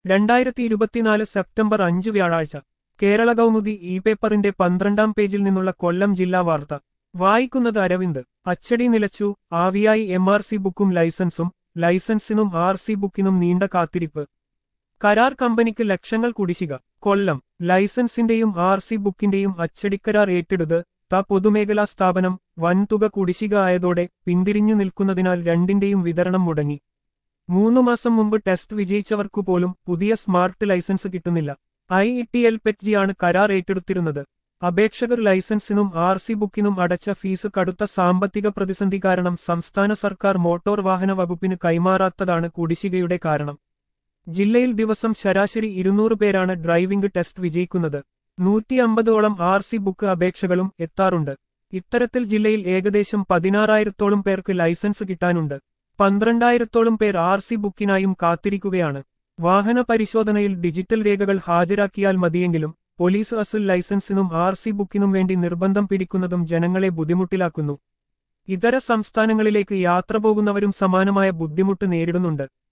രണ്ടായിരത്തി ഇരുപത്തിനാല് സെപ്റ്റംബർ അഞ്ച് വ്യാഴാഴ്ച കേരള കൗമുദി ഇ പേപ്പറിന്റെ പന്ത്രണ്ടാം പേജിൽ നിന്നുള്ള കൊല്ലം ജില്ലാ വാർത്ത വായിക്കുന്നത് അരവിന്ദ് അച്ചടി നിലച്ചു ആവിയായി എം ആർ സി ബുക്കും ലൈസൻസും ലൈസൻസിനും ആർ സി ബുക്കിനും നീണ്ട കാത്തിരിപ്പ് കരാർ കമ്പനിക്ക് ലക്ഷങ്ങൾ കുടിശ്ശിക കൊല്ലം ലൈസൻസിന്റെയും ആർ സി ബുക്കിന്റെയും അച്ചടിക്കരാർ ഏറ്റെടുത്ത് ത പൊതുമേഖലാ സ്ഥാപനം വൻതുക കുടിശ്ശിക ആയതോടെ പിന്തിരിഞ്ഞു നിൽക്കുന്നതിനാൽ രണ്ടിന്റെയും വിതരണം മുടങ്ങി മൂന്നു മാസം മുമ്പ് ടെസ്റ്റ് വിജയിച്ചവർക്കു പോലും പുതിയ സ്മാർട്ട് ലൈസൻസ് കിട്ടുന്നില്ല ഐ ഇ ടി എൽ പെറ്റ്ജിയാണ് കരാർ ഏറ്റെടുത്തിരുന്നത് അപേക്ഷകർ ലൈസൻസിനും ആർ സി ബുക്കിനും അടച്ച ഫീസ് കടുത്ത സാമ്പത്തിക പ്രതിസന്ധി കാരണം സംസ്ഥാന സർക്കാർ മോട്ടോർ വാഹന വകുപ്പിന് കൈമാറാത്തതാണ് കുടിശ്ശികയുടെ കാരണം ജില്ലയിൽ ദിവസം ശരാശരി ഇരുന്നൂറ് പേരാണ് ഡ്രൈവിംഗ് ടെസ്റ്റ് വിജയിക്കുന്നത് നൂറ്റി അമ്പതോളം ആർ സി ബുക്ക് അപേക്ഷകളും എത്താറുണ്ട് ഇത്തരത്തിൽ ജില്ലയിൽ ഏകദേശം പതിനാറായിരത്തോളം പേർക്ക് ലൈസൻസ് കിട്ടാനുണ്ട് പന്ത്രണ്ടായിരത്തോളം പേർ ആർ സി ബുക്കിനായും കാത്തിരിക്കുകയാണ് വാഹന പരിശോധനയിൽ ഡിജിറ്റൽ രേഖകൾ ഹാജരാക്കിയാൽ മതിയെങ്കിലും പോലീസ് അസൽ ലൈസൻസിനും ആർ സി ബുക്കിനും വേണ്ടി നിർബന്ധം പിടിക്കുന്നതും ജനങ്ങളെ ബുദ്ധിമുട്ടിലാക്കുന്നു ഇതര സംസ്ഥാനങ്ങളിലേക്ക് യാത്ര പോകുന്നവരും സമാനമായ ബുദ്ധിമുട്ട് നേരിടുന്നുണ്ട്